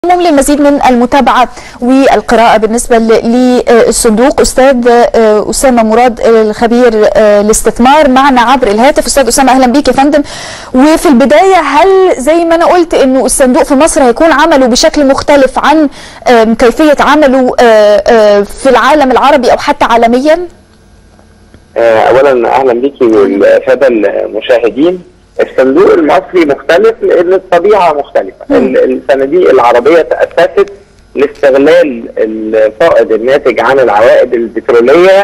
المهم للمزيد من المتابعة والقراءة بالنسبة للصندوق أستاذ أسامة مراد الخبير الاستثمار معنا عبر الهاتف أستاذ أسامة أهلا بيك يا فندم وفي البداية هل زي ما أنا قلت أنه الصندوق في مصر هيكون عمله بشكل مختلف عن كيفية عمله في العالم العربي أو حتى عالميا؟ أولا أهلا بيكي والسادة المشاهدين الصندوق المصري مختلف لان الطبيعه مختلفه الصناديق العربيه تاسست لاستغلال الفائض الناتج عن العوائد البتروليه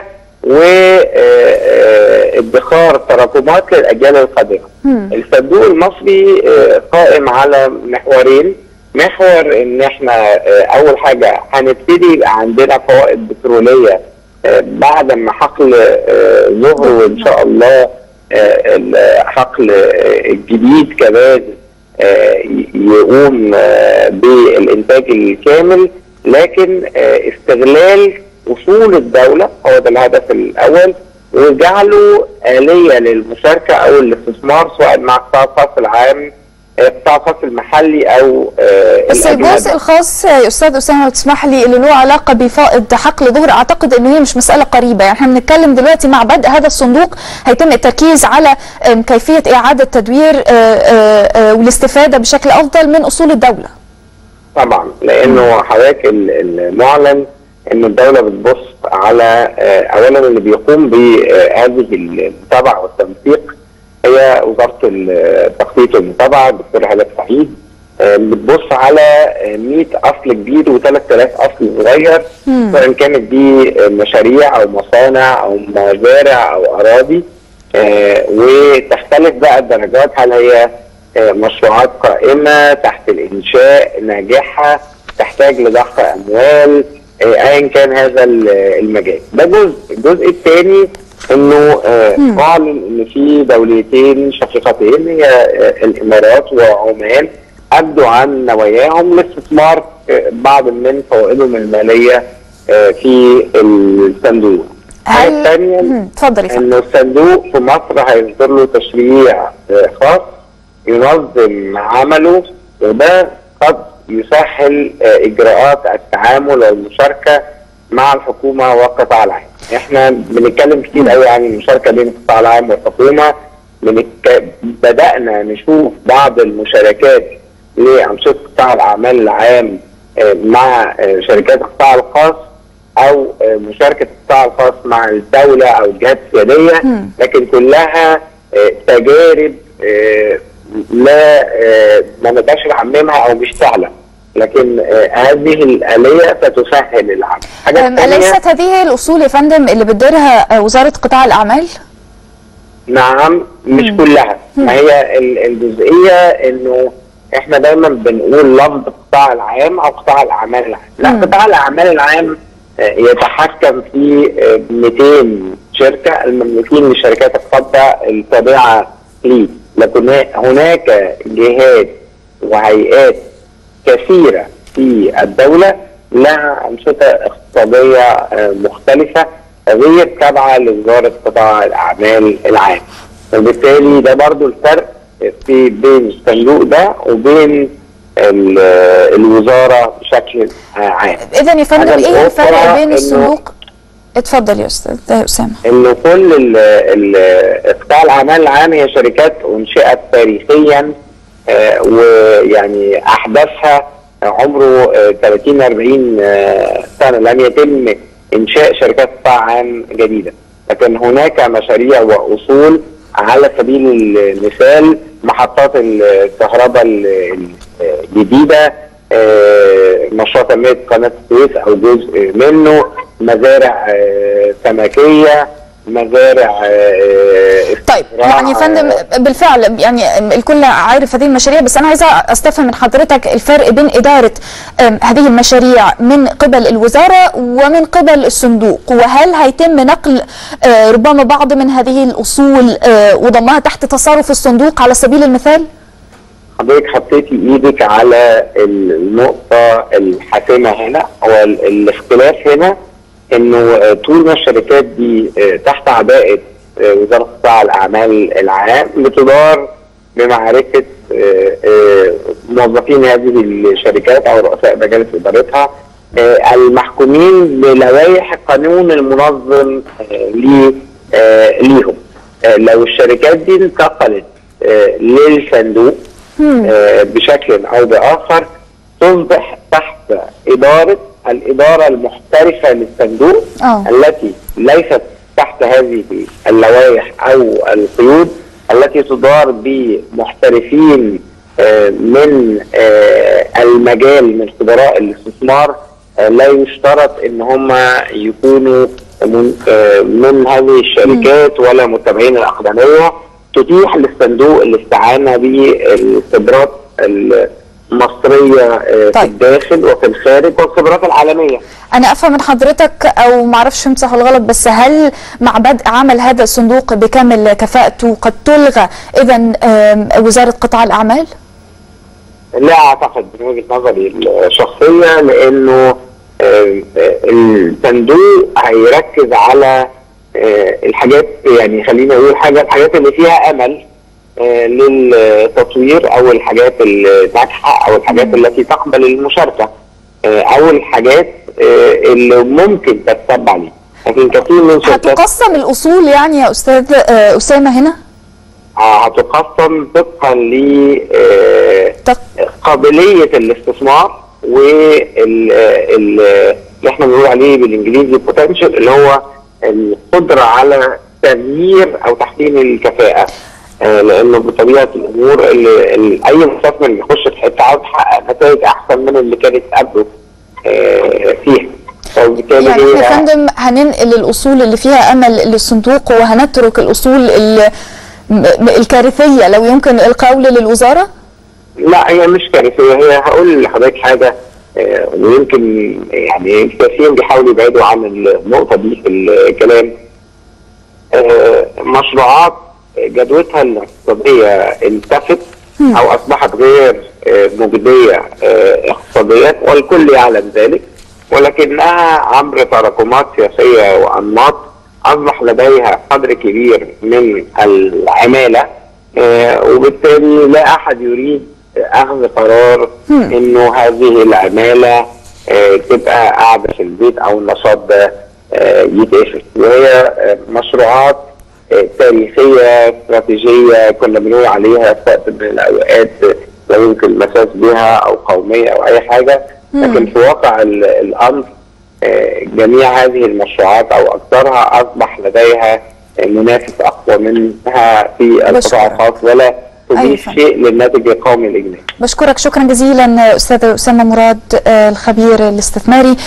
وادخار تراكمات للاجيال القادمه الصندوق المصري قائم على محورين محور ان احنا اول حاجه هنبتدي يبقى عندنا فوائد بتروليه بعد ما حقل ظهر وان شاء الله الحقل الجديد كمان يقوم بالانتاج الكامل لكن استغلال اصول الدوله هو ده الهدف الاول وجعله اليه للمشاركه او الاستثمار سواء مع قطاع الخاص العام القطاع الخاص المحلي او بس الجزء الخاص يا استاذ اسامه لو تسمح لي اللي له علاقه بفائض حقل ظهر اعتقد انه هي مش مساله قريبه يعني احنا بنتكلم دلوقتي مع بدء هذا الصندوق هيتم التركيز على كيفيه اعاده تدوير والاستفاده بشكل افضل من اصول الدوله. طبعا لانه حضرتك المعلن ان الدوله بتبص على اولا اللي بيقوم بهذه المتابعه والتنسيق هي وزاره التخطيط والمتابعه الدكتور هلال سعيد بتبص على 100 اصل كبير و3000 اصل صغير سواء كانت دي مشاريع او مصانع او مزارع او اراضي وتختلف بقى الدرجات هل هي مشروعات قائمه تحت الانشاء ناجحه تحتاج لضخ اموال ايا كان هذا المجال ده جزء الجزء الثاني انه اعلن ان في دولتين شقيقتين هي الامارات وعمان ابدوا عن نواياهم لاستثمار بعض من فوائدهم الماليه في الصندوق. هل الثانيه اتفضل انه الصندوق في مصر هيصدر له تشريع خاص ينظم عمله وده قد يسهل اجراءات التعامل والمشاركه مع الحكومه والقطاع العام. احنا بنتكلم كتير قوي عن المشاركه بين القطاع العام والحكومه بنك... بدانا نشوف بعض المشاركات لانشطه قطاع الاعمال العام مع شركات القطاع الخاص او مشاركه القطاع الخاص مع الدوله او الجهات السياديه لكن كلها تجارب لا ما نقدرش نعممها او مش سهله لكن هذه الآلية ستسهل العمل أليست هذه هي الأصول يا فندم اللي بتديرها وزارة قطاع الأعمال؟ نعم مش مم. كلها ما هي الجزئية إنه إحنا دايما بنقول لفظ القطاع العام أو قطاع الأعمال العام لا مم. قطاع الأعمال العام يتحكم في 200 شركة المملوكين لشركات الخطة التابعة ليه لكن هناك جهات وهيئات كثيرة في الدولة لها أنشطة اقتصادية مختلفة غير تابعة لوزارة قطاع الأعمال العام وبالتالي ده برضو الفرق في بين الصندوق ده وبين الوزارة بشكل عام إذا يا فندم إيه الفرق بين الصندوق اتفضل يا استاذ اسامه انه كل قطاع الاعمال العام هي شركات انشئت تاريخيا آه ويعني احداثها عمره آه 30 40 آه سنه لم يتم انشاء شركات قطاع عام جديده لكن هناك مشاريع واصول على سبيل المثال محطات الكهرباء الجديده مشروع تنميه قناه السويس او جزء منه مزارع سمكيه مزارع طيب يعني يا فندم بالفعل يعني الكل عارف هذه المشاريع بس انا عايزه استفهم من حضرتك الفرق بين اداره هذه المشاريع من قبل الوزاره ومن قبل الصندوق وهل هيتم نقل ربما بعض من هذه الاصول وضمها تحت تصرف الصندوق على سبيل المثال؟ حضرتك حطيتي ايدك على النقطه الحاسمه هنا هو الاختلاف هنا انه طول ما الشركات دي تحت عباءه وزاره قطاع الاعمال العام بتدار بمعرفه آه، آه، موظفين هذه الشركات او رؤساء مجالس ادارتها آه، المحكومين بلوائح القانون المنظم آه، لي- آه، ليهم آه، لو الشركات دي انتقلت آه، للصندوق آه، بشكل او باخر تصبح تحت اداره الاداره المحترفه للصندوق آه. التي ليست تحت هذه اللوائح او القيود التي تدار بمحترفين آه، من آه، المجال من خبراء الاستثمار آه، لا يشترط ان هم يكونوا من, آه، من هذه الشركات ولا متابعين الاقدميه تتيح للصندوق الاستعانه بالخبرات المصريه آه، في طيب. الداخل وفي الخارج والخبرات العالميه انا افهم من حضرتك او ما اعرفش فهمت صح ولا غلط بس هل مع بدء عمل هذا الصندوق بكامل كفاءته قد تلغى اذا وزاره قطاع الاعمال؟ لا اعتقد من وجهه نظري الشخصيه لانه آه، آه، الصندوق هيركز على آه، الحاجات يعني خلينا نقول حاجه الحاجات اللي فيها امل آه، للتطوير او الحاجات الناجحه او الحاجات التي تقبل المشاركه آه، او الحاجات آه، اللي ممكن تتبع ليه لكن كثير من شركات هتقسم الاصول يعني يا استاذ آه، اسامه هنا؟ آه، هتقسم طبقا ل آه، تق- قابليه الاستثمار وال ال- اللي احنا بنقول عليه بالانجليزي بوتنشال اللي هو القدره على تغيير او تحسين الكفاءه آه، لانه بطبيعه الامور اللي اللي اي مستثمر بيخش في حته عاوز يحقق نتائج احسن من اللي كانت قبله آه، فيها فبالتالي يعني احنا يا هي فندم هننقل الاصول اللي فيها امل للصندوق وهنترك الاصول ال- م- م- الكارثيه لو يمكن القول للوزاره؟ لا هي مش كارثيه هي هقول لحضرتك حاجه آه، ويمكن يعني كثيرين بيحاولوا يبعدوا عن النقطه دي في الكلام آه، مشروعات جدوتها الاقتصاديه انتفت او اصبحت غير آه، مجديه آه، اقتصاديا والكل يعلم ذلك ولكنها عبر تراكمات سياسيه وانماط اصبح لديها قدر كبير من العماله آه، وبالتالي لا احد يريد اخذ قرار انه هذه العماله آه، تبقى قاعده في البيت او النشاط ده آه، يتقفل وهي آه، مشروعات آه، تاريخيه استراتيجيه كنا بنقول عليها في وقت من الاوقات لا يمكن المساس بها او قوميه او اي حاجه لكن في واقع ال- الامر آه، جميع هذه المشروعات او اكثرها اصبح لديها آه، منافس اقوى منها في القطاع بشكرك. الخاص ولا أيوة تضيف فندم. شيء للناتج القومي الاجمالي بشكرك شكرا جزيلا استاذ اسامه مراد آه، الخبير الاستثماري